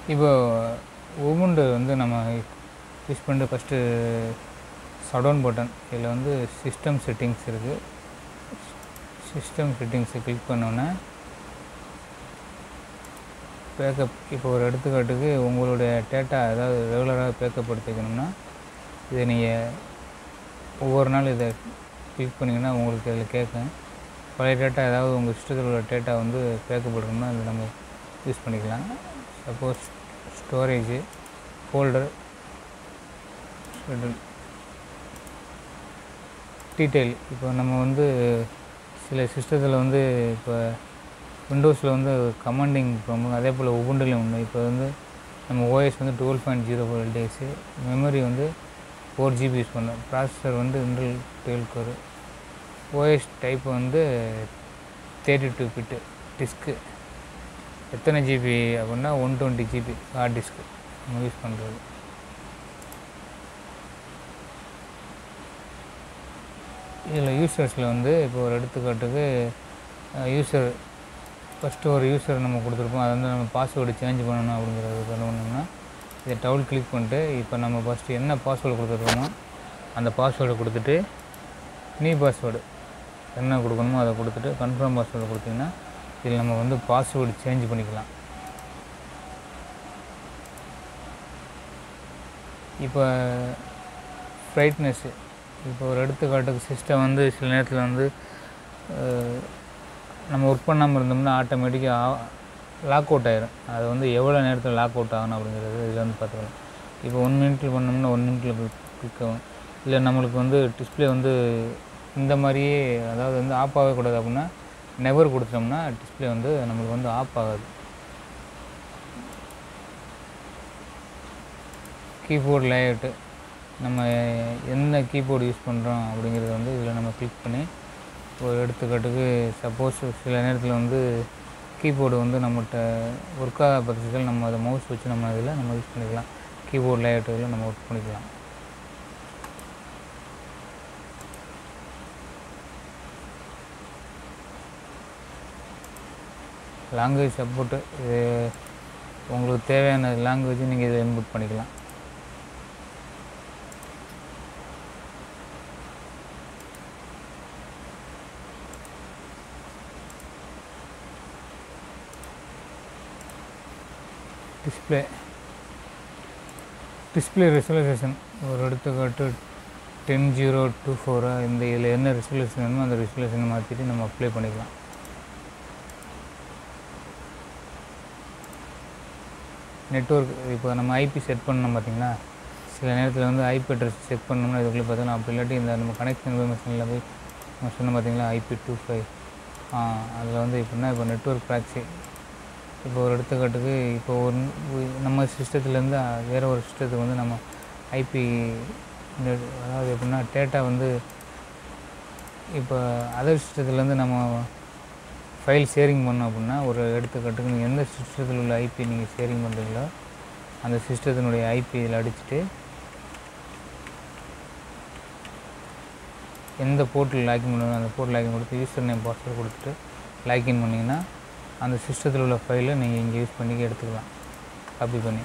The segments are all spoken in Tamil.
இப்போ உபுண்டு வந்து நம்ம யூஸ் பண்ணிட்டு ஃபஸ்ட்டு சடவுன் பட்டன் இதில் வந்து சிஸ்டம் செட்டிங்ஸ் இருக்குது சிஸ்டம் செட்டிங்ஸை கிளிக் பண்ணோன்னே பேக்கப் இப்போ ஒரு எடுத்துக்காட்டுக்கு உங்களுடைய டேட்டா ஏதாவது ரெகுலராக பேக்கப் எடுத்துக்கணும்னா இதை நீங்கள் ஒவ்வொரு நாள் இதை கிளிக் பண்ணிங்கன்னா உங்களுக்கு இதில் கேட்கும் பழைய டேட்டா ஏதாவது உங்கள் சிஸ்டத்தில் உள்ள டேட்டா வந்து பேக்கப் எடுக்கணும்னா இதை நம்ம யூஸ் பண்ணிக்கலாம் சப்போஸ் ஸ்டோரேஜு ஃபோல்டர் டீட்டெயில் இப்போ நம்ம வந்து சில சிஸ்டத்தில் வந்து இப்போ விண்டோஸில் வந்து கமாண்டிங் ப்ராப்ளம் அதே போல் உபுண்டுலையும் உண்டு இப்போ வந்து நம்ம ஓஎஸ் வந்து twelve point zero four LTS memory வந்து ஃபோர் ஜிபி யூஸ் பண்ணோம் ப்ராசஸர் வந்து Intel twelve core OS type வந்து தேர்ட்டி டூ பிட்டு டிஸ்க்கு எத்தனை ஜிபி அப்படின்னா ஒன் டுவெண்ட்டி ஜிபி ஹார்ட் டிஸ்க்கு நம்ம யூஸ் பண்ணுறது இதில் யூசர்ஸில் வந்து இப்போ ஒரு எடுத்துக்காட்டுக்கு யூசர் ஃபஸ்ட்டு ஒரு யூசர் நம்ம கொடுத்துருப்போம் அதை வந்து நம்ம பாஸ்வேர்டு சேஞ்ச் பண்ணணும் அப்படிங்கிறது பண்ணணும்னா இதை டவுல் கிளிக் பண்ணிட்டு இப்போ நம்ம ஃபஸ்ட்டு என்ன பாஸ்வேர்டு கொடுத்துருக்கோமோ அந்த பாஸ்வேர்டை கொடுத்துட்டு நீ பாஸ்வேர்டு என்ன கொடுக்கணுமோ அதை கொடுத்துட்டு கன்ஃபார்ம் பாஸ்வேர்டு கொடுத்தீங்கன்னா இதில் நம்ம வந்து பாஸ்வேர்டு சேஞ்ச் பண்ணிக்கலாம் இப்போ ஃப்ரைட்னஸ்ஸு இப்போ ஒரு எடுத்துக்காட்டுக்கு சிஸ்டம் வந்து சில நேரத்தில் வந்து அஹ், நம்ம ஒர்க் பண்ணாமல் இருந்தோம்னா ஆட்டோமேட்டிக்காக லாக் அவுட் ஆயிரும் அது வந்து எவ்வளோ நேரத்தில் லாக் அவுட் ஆகணும் அப்படிங்கிறது இதில் வந்து பார்த்துக்கலாம் இப்போ ஒன் மினிட்ல பண்ணோம்னா ஒன் மினிட்ல கிளிக் ஆகும் இல்லை நம்மளுக்கு வந்து டிஸ்ப்ளே வந்து இந்த மாதிரியே அதாவது வந்து ஆஃப் ஆகவே கூடாது அப்படின்னா நெவர் கொடுத்தோம்னா டிஸ்ப்ளே வந்து நம்மளுக்கு வந்து ஆஃப் ஆகாது கீபோர்ட் லேஅவுட்டு நம்ம என்ன கீபோர்டு யூஸ் பண்ணுறோம் அப்படிங்கிறத வந்து இதில் நம்ம கிளிக் பண்ணி ஒரு எடுத்துக்காட்டுக்கு சப்போஸ் சில நேரத்தில் வந்து கீபோர்டு வந்து நம்மகிட்ட ஒர்க் ஆகாத பட்சத்தில் நம்ம அதை மவுஸ் வச்சு நம்ம இதில் நம்ம யூஸ் பண்ணிக்கலாம் கீபோர்ட் லேஅவுட்டில் நம்ம ஒர்க் பண்ணிக்கலாம் லாங்குவேஜ் சப்போர்ட்டு இது உங்களுக்கு தேவையான லாங்குவேஜ் நீங்கள் இதை இன்புட் பண்ணிக்கலாம் டிஸ்ப்ளே டிஸ்ப்ளே ரெசல்யூஷன் ஒரு எடுத்துக்காட்டு டென் ஜீரோ டூ ஃபோரா இந்த இதில் என்ன ரெசல்யூஷன் வேணுமோ அந்த ரெசல்யூஷனை மாற்றிட்டு நம்ம அப்ளை பண்ணிக்கலாம் நெட்ஒர்க் இப்போ நம்ம ஐபி செட் பண்ணோம் பார்த்தீங்களா சில நேரத்தில் வந்து ஐபி அட்ரஸ் செக் பண்ணோம்னா இதுக்குள்ளே பார்த்தோம்னா அப்படி இல்லாட்டி இந்த நம்ம கனெக்ஷன் இன்ஃபர்மேஷனில் போய் நம்ம சொன்னோம் பார்த்தீங்களா ஐபி டூ ஃபைவ் அதில் வந்து எப்படின்னா இப்போ நெட்ஒர்க் ப்ராக்ஸி இப்போ ஒரு எடுத்துக்காட்டுக்கு இப்போ ஒரு ஒரு- நம்ம சிஸ்டத்துலேருந்து வேறு ஒரு சிஸ்டத்துக்கு வந்து நம்ம ஐபி அதாவது எப்படின்னா டேட்டா வந்து இப்போ அதர் சிஸ்டத்துலேருந்து நம்ம ஃபைல் ஷேரிங் பண்ணோம் அப்படின்னா ஒரு எடுத்துக்காட்டுக்கு நீங்கள் எந்த சிஸ்டத்தில் உள்ள ஐபி நீங்கள் ஷேரிங் பண்ணுறீங்களோ அந்த சிஸ்டத்தினுடைய ஐபி இதில் அடிச்சுட்டு எந்த போர்ட்டில் லாகின் பண்ணணும் அந்த போர்ட் லாகின் கொடுத்து யூசர் நேம் பாஸ்வேர்டு கொடுத்துட்டு லாகின் பண்ணிங்கன்னா அந்த சிஸ்டத்தில் உள்ள ஃபைலை நீங்கள் இங்கே யூஸ் பண்ணி எடுத்துக்கலாம் காப்பி பண்ணி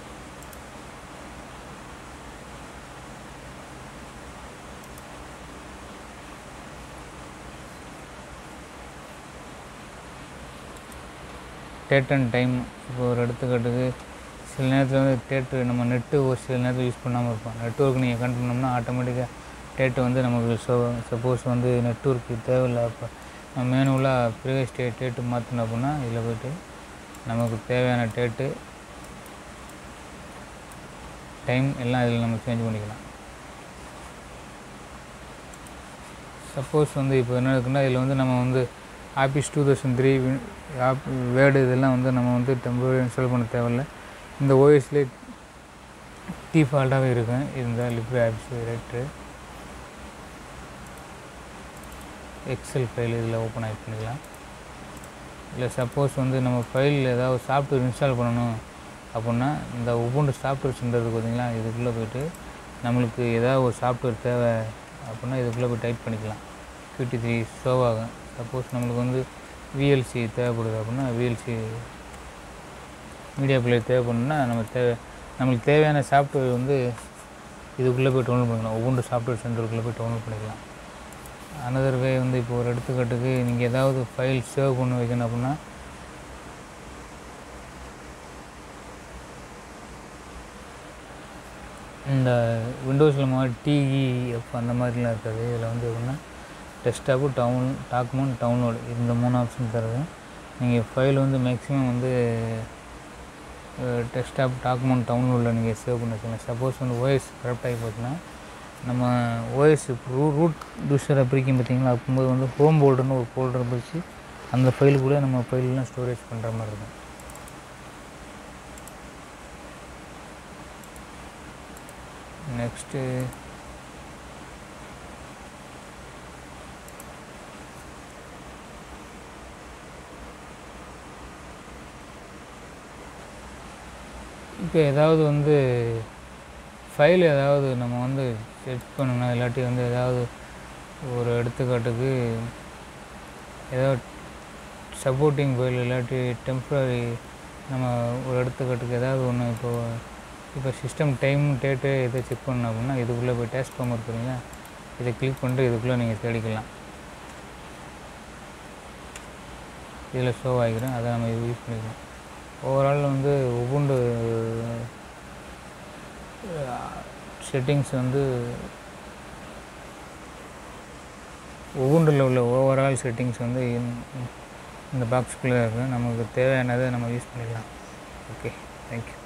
டேட் அண்ட் டைம் இப்போ ஒரு எடுத்துக்காட்டுக்கு சில நேரத்தில் வந்து டேட்டு நம்ம நெட்டு ஒரு சில நேரத்தில் யூஸ் பண்ணாமல் இருப்போம் நெட்ஒர்க் நீங்கள் கனெக்ட் பண்ணோம்னா ஆட்டோமேட்டிக்காக டேட்டு வந்து நமக்கு ஸோ சப்போஸ் வந்து நெட்ஒர்க்கு தேவையில்லை அப்போ நம்ம மேனுவலாக ப்ரீவியஸ் டே டேட்டு மாற்றணும் அப்படின்னா இதில் போய்ட்டு நமக்கு தேவையான டேட்டு டைம் எல்லாம் இதில் நம்ம சேஞ்ச் பண்ணிக்கலாம் சப்போஸ் வந்து இப்போ என்ன இருக்குன்னா இதில் வந்து நம்ம வந்து office two thousand three word இதெல்லாம் வந்து நம்ம வந்து டெம்பரரி இன்ஸ்டால் பண்ண தேவையில்ல இந்த ஓஎஸ்லேயே டிஃபால்ட்டாகவே இருக்கும் இந்த Libre Office writer Excel file இதில் ஓப்பன் ஆகி பண்ணிக்கலாம் இல்லை சப்போஸ் வந்து நம்ம ஃபைல் ஏதாவது சாஃப்ட்வேர் இன்ஸ்டால் பண்ணணும் அப்படின்னா இந்த உபுண்டு சாஃப்ட்வேர் சென்டர் பார்த்தீங்களா இதுக்குள்ளே போயிட்டு நம்மளுக்கு ஏதாவது ஒரு சாஃப்ட்வேர் தேவை அப்படின்னா இதுக்குள்ளே போய் டைப் பண்ணிக்கலாம் ஃபிஃப்டி த்ரீ ஷோ ஆகும் சப்போஸ் நம்மளுக்கு வந்து விஎல்சி தேவைப்படுது அப்படின்னா விஎல்சி மீடியா பிளேயர் தேவைப்படும்னா நம்ம தேவை நம்மளுக்கு தேவையான சாஃப்ட்வேர் வந்து இதுக்குள்ளே போய் டவுன்லோட் பண்ணிக்கலாம் ஒவ்வொன்று சாஃப்ட்வேர் சென்டருக்குள்ளே போய் டவுன்லோட் பண்ணிக்கலாம் அனதர் வே வந்து இப்போ ஒரு எடுத்துக்காட்டுக்கு நீங்கள் ஏதாவது ஃபைல் சேவ் பண்ணி வைக்கணும் அப்படின்னா இந்த விண்டோஸில் மாதிரி டிஇஎஃப் அந்த மாதிரிலாம் இருக்காது இதில் வந்து எப்படின்னா டெஸ்க்டாப்பு டவுன் டாக்குமெண்ட் டவுன்லோடு இந்த மூணு ஆப்ஷன் தருது நீங்கள் ஃபைல் வந்து மேக்ஸிமம் வந்து டெஸ்க்டாப் டாக்குமெண்ட் டவுன்லோடில் நீங்கள் சேவ் பண்ணி வச்சுக்கலாம் சப்போஸ் வந்து ஓஎஸ் கரெக்ட் ஆகி போச்சுன்னா நம்ம ஓஎஸ் ரூ ரூட் யூஸரை பிரிக்கும் பார்த்தீங்களா அப்போது வந்து ஹோம் போல்டர்னு ஒரு ஃபோல்டர் பிரித்து அந்த ஃபைல் கூட நம்ம ஃபைல்லாம் ஸ்டோரேஜ் பண்ணுற மாதிரி இருக்கும் நெக்ஸ்ட்டு இப்போ ஏதாவது வந்து ஃபைல் ஏதாவது நம்ம வந்து செட் பண்ணணும் இல்லாட்டி வந்து ஏதாவது ஒரு எடுத்துக்காட்டுக்கு ஏதாவது சப்போர்ட்டிங் ஃபைல் இல்லாட்டி டெம்ப்ரரி நம்ம ஒரு எடுத்துக்காட்டுக்கு ஏதாவது ஒன்று இப்போது இப்போ சிஸ்டம் டைம் டேட்டு எதை செக் பண்ணணும் அப்படின்னா இதுக்குள்ளே போய் டேஸ்ட் ஃபார்ம் இருக்குறீங்களா இதை கிளிக் பண்ணிட்டு இதுக்குள்ளே நீங்கள் தேடிக்கலாம் இதில் ஷோ ஆகிக்கிறேன் அதை நம்ம யூஸ் பண்ணிக்கலாம் ஓவரால் வந்து ஒவ்வொன்று செட்டிங்ஸ் வந்து ஒவ்வொன்றில் உள்ள ஓவரால் செட்டிங்ஸ் வந்து இந்த பாக்ஸ்குள்ளே இருக்குது நமக்கு தேவையானதை நம்ம யூஸ் பண்ணிக்கலாம் ஓகே தேங்க்யூ